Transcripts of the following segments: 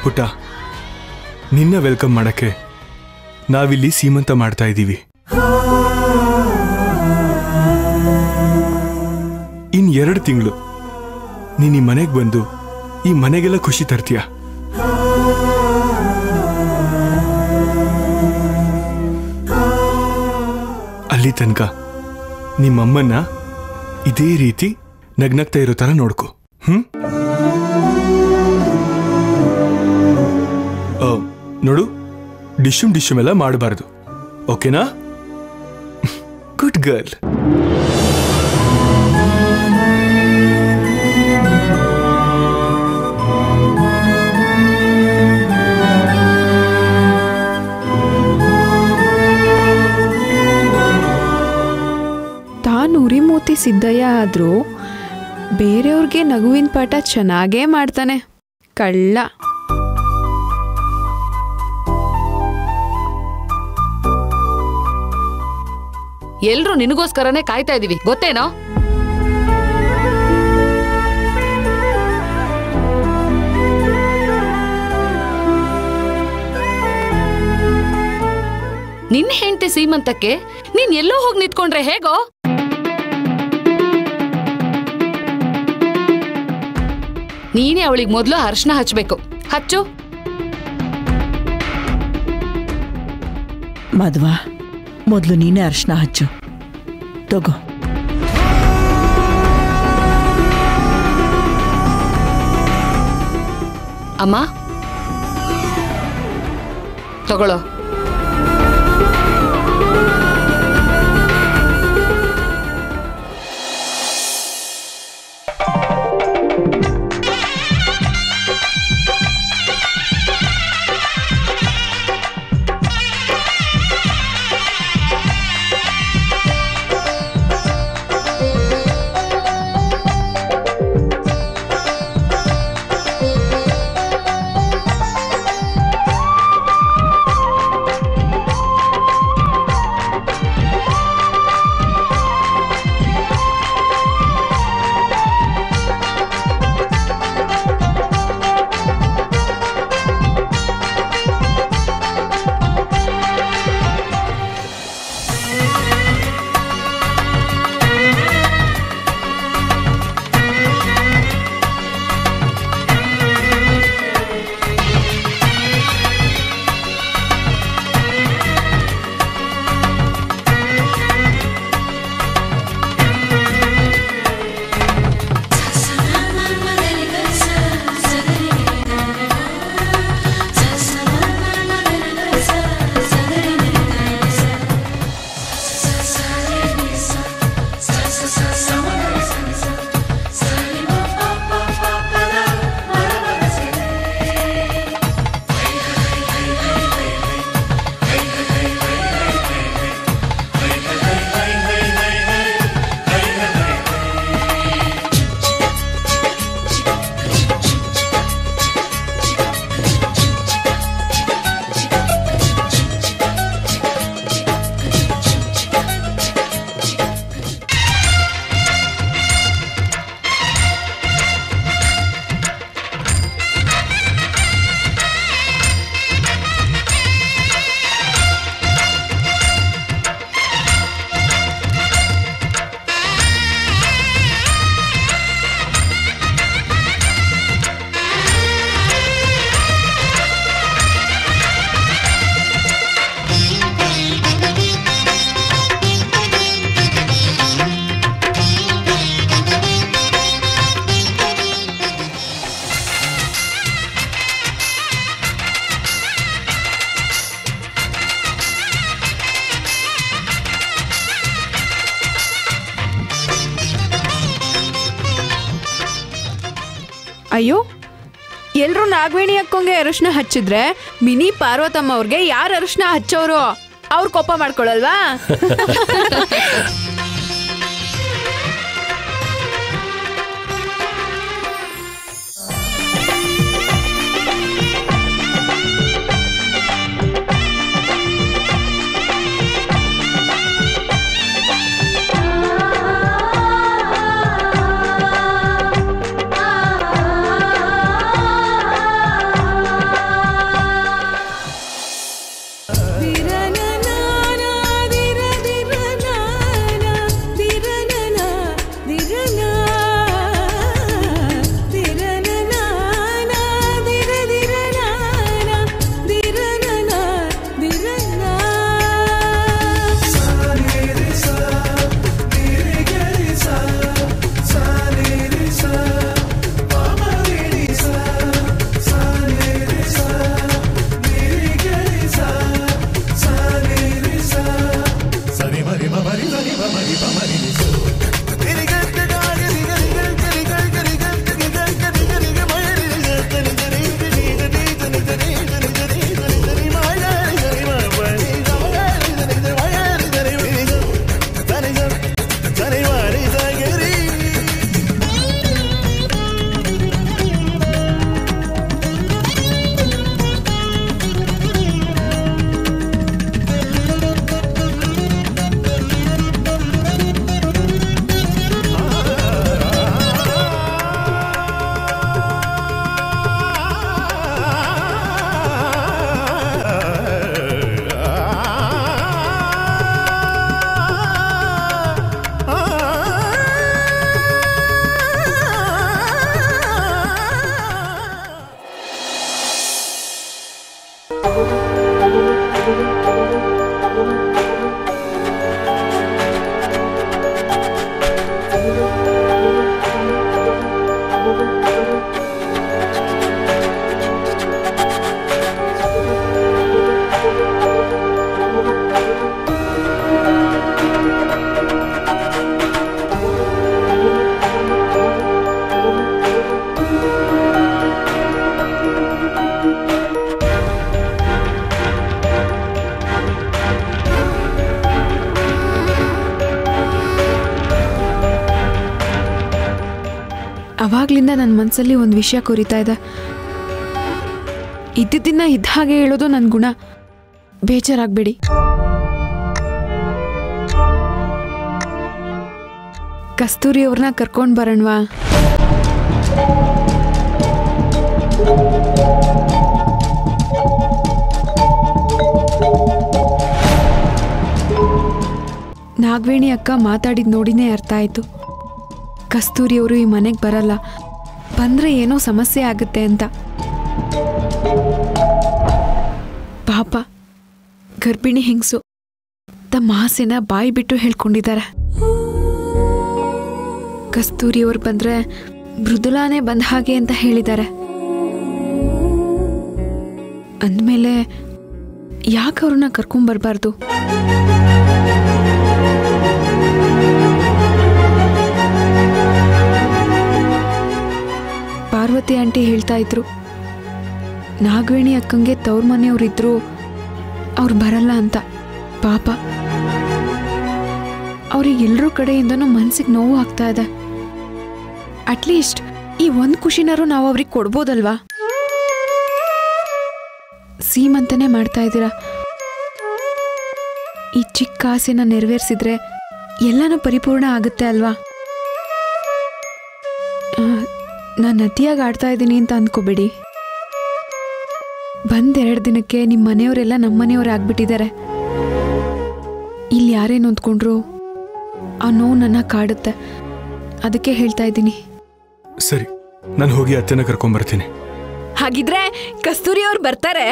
ಪುಟ್ಟ ನಿನ್ನ ವೆಲ್ಕಮ್ ಮಾಡಕ್ಕೆ ನಾವಿಲ್ಲಿ ಸೀಮಂತ ಮಾಡ್ತಾ ಇದ್ದೀವಿ ಇನ್ ಎರಡು ತಿಂಗಳು ನೀನ್ ಈ ಮನೆಗೆ ಬಂದು ಈ ಮನೆಗೆಲ್ಲ ಖುಷಿ ತರ್ತೀಯ ಅಲ್ಲಿ ತನಕ ನಿಮ್ಮಮ್ಮನ್ನ ಇದೇ ರೀತಿ ನಗ್ನಗ್ತಾ ಇರೋ ತರ ನೋಡ್ಕೊ ಹ್ಮ್ ಆ, ನೋಡು ಡಿಶುಮ್ ಡಿಶುಮ್ ಎಲ್ಲ ಮಾಡಬಾರ್ದು ಓಕೆನಾ ಗುಡ್ ಗರ್ಲ್ ತಾನು ಉರಿಮೂತಿ ಸಿದ್ದಯ್ಯ ಆದ್ರೂ ಬೇರೆಯವ್ರಿಗೆ ನಗುವಿನ ಪಾಠ ಚೆನ್ನಾಗೇ ಮಾಡ್ತಾನೆ ಕಳ್ಳ ಎಲ್ರೂ ನಿನಗೋಸ್ಕರನೇ ಕಾಯ್ತಾ ಇದೀವಿ ಗೊತ್ತೇನೋ ನಿನ್ನ ಹೆಂಡತಿ ಸೀಮಂತಕ್ಕೆ ನೀನ್ ಎಲ್ಲೋ ಹೋಗಿ ನಿಂತ್ಕೊಂಡ್ರೆ ಹೇಗೋ ನೀನೇ ಅವಳಿಗೆ ಮೊದಲು ಅರ್ಶನ ಹಚ್ಬೇಕು ಹಚ್ಚು ಮಧ್ವ ಮೊದಲು ನೀನೇ ಅರ್ಶನ ಹಚ್ಚು ತಗೋ ಅಮ್ಮ ತಗೊಳ್ಳೋ ಅಯ್ಯೋ ಎಲ್ರೂ ನಾಗವೇಣಿ ಅಕ್ಕೊಂಗೆ ಅರಿಶಿನ ಹಚ್ಚಿದ್ರೆ ಮಿನಿ ಪಾರ್ವತಮ್ಮ ಅವ್ರಿಗೆ ಯಾರು ಅರಿಶಿನ ಹಚ್ಚೋರು ಅವ್ರು ಕೋಪ ಮಾಡ್ಕೊಳಲ್ವಾ ಆ ಅವಾಗ್ಲಿಂದ ನನ್ನ ಮನಸ್ಸಲ್ಲಿ ಒಂದು ವಿಷಯ ಕೊರಿತಾ ಇದೆ ಇದ್ದಿದ್ದನ್ನ ಇದ್ದ ಹಾಗೆ ಹೇಳೋದು ನನ್ನ ಗುಣ ಬೇಜಾರಾಗಬೇಡಿ ಕಸ್ತೂರಿ ಅವ್ರನ್ನ ಕರ್ಕೊಂಡು ಬರೋಣವಾ ನಾಗವೇಣಿ ಅಕ್ಕ ಮಾತಾಡಿದ್ ನೋಡಿನೇ ಅರ್ಥ ಆಯ್ತು ಕಸ್ತೂರಿ ಅವರು ಈ ಮನೆಗೆ ಬರಲ್ಲ ಬಂದ್ರೆ ಏನೋ ಸಮಸ್ಯೆ ಆಗುತ್ತೆ ಅಂತ ಪಾಪ ಗರ್ಭಿಣಿ ಹೆಂಗಸು ತಮ್ಮ ಆಸೆನ ಬಾಯಿ ಬಿಟ್ಟು ಹೇಳ್ಕೊಂಡಿದ್ದಾರೆ ಕಸ್ತೂರಿ ಅವ್ರು ಬಂದ್ರೆ ಮೃದುಲಾನೇ ಬಂದ ಹಾಗೆ ಅಂತ ಹೇಳಿದ್ದಾರೆ ಅಂದಮೇಲೆ ಯಾಕೆ ಅವ್ರನ್ನ ಕರ್ಕೊಂಬರ್ಬಾರ್ದು ಪಾರ್ವತಿ ಆಂಟಿ ಹೇಳ್ತಾ ಇದ್ರು ನಾಗವೇಣಿ ಅಕ್ಕಂಗೆ ತವ್ರ ಮನೆಯವ್ರಿದ್ರು ಅವ್ರು ಬರಲ್ಲ ಅಂತ ಪಾಪ ಅವ್ರಿಗೆ ಎಲ್ರ ಕಡೆಯಿಂದನೂ ಮನ್ಸಿಗೆ ನೋವು ಆಗ್ತಾ ಇದೆ ಅಟ್ಲೀಸ್ಟ್ ಈ ಒಂದು ಖುಷಿನಾರು ನಾವು ಅವ್ರಿಗೆ ಕೊಡ್ಬೋದಲ್ವಾ ಸೀಮಂತನೇ ಮಾಡ್ತಾ ಇದ್ದೀರಾ ಈ ಚಿಕ್ಕ ಆಸೆನ ನೆರವೇರಿಸಿದ್ರೆ ಎಲ್ಲನೂ ಪರಿಪೂರ್ಣ ಆಗುತ್ತೆ ಅಲ್ವಾ ನಾನು ನದಿಯಾಗಿ ಆಡ್ತಾ ಇದ್ದೀನಿ ಅಂತ ಅಂದ್ಕೋಬೇಡಿ ಬಂದೆರಡು ದಿನಕ್ಕೆ ನಿಮ್ಮ ಮನೆಯವರೆಲ್ಲ ನಮ್ಮ ಮನೆಯವ್ರು ಆಗ್ಬಿಟ್ಟಿದ್ದಾರೆ ಇಲ್ಲಿ ಯಾರೇ ನೊಂದ್ಕೊಂಡ್ರು ಆ ನೋವು ನನ್ನ ಕಾಡುತ್ತೆ ಅದಕ್ಕೆ ಹೇಳ್ತಾ ಇದ್ದೀನಿ ಸರಿ ನಾನು ಹೋಗಿ ಅತ್ತೆನ ಕರ್ಕೊಂಬರ್ತೀನಿ ಹಾಗಿದ್ರೆ ಕಸ್ತೂರಿ ಅವ್ರು ಬರ್ತಾರೆ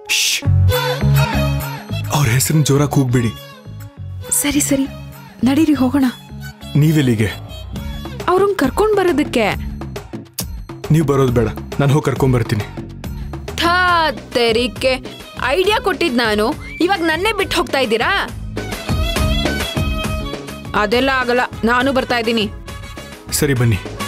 ಅವ್ರ ಹೆಸರನ್ನ ಜೋರಾಗಿ ಕೂಗ್ಬಿಡಿ ಸರಿ ಸರಿ ನಡೀರಿ ಹೋಗೋಣ ನೀವೆಲ್ಲಿಗೆ ಅವ್ರನ್ನ ಕರ್ಕೊಂಡು ಬರೋದಕ್ಕೆ ನೀವು ಬರೋದು ಬೇಡ ನಾನು ಹೋಗಿ ಕರ್ಕೊಂಬರ್ತೀನಿ ಥಾ ತೆರಿಕೆ ಐಡಿಯಾ ಕೊಟ್ಟಿದ್ ನಾನು ಇವಾಗ ನನ್ನೇ ಬಿಟ್ಟು ಹೋಗ್ತಾ ಇದ್ದೀರಾ ಅದೆಲ್ಲ ಆಗಲ್ಲ ನಾನು ಬರ್ತಾ ಇದ್ದೀನಿ ಸರಿ ಬನ್ನಿ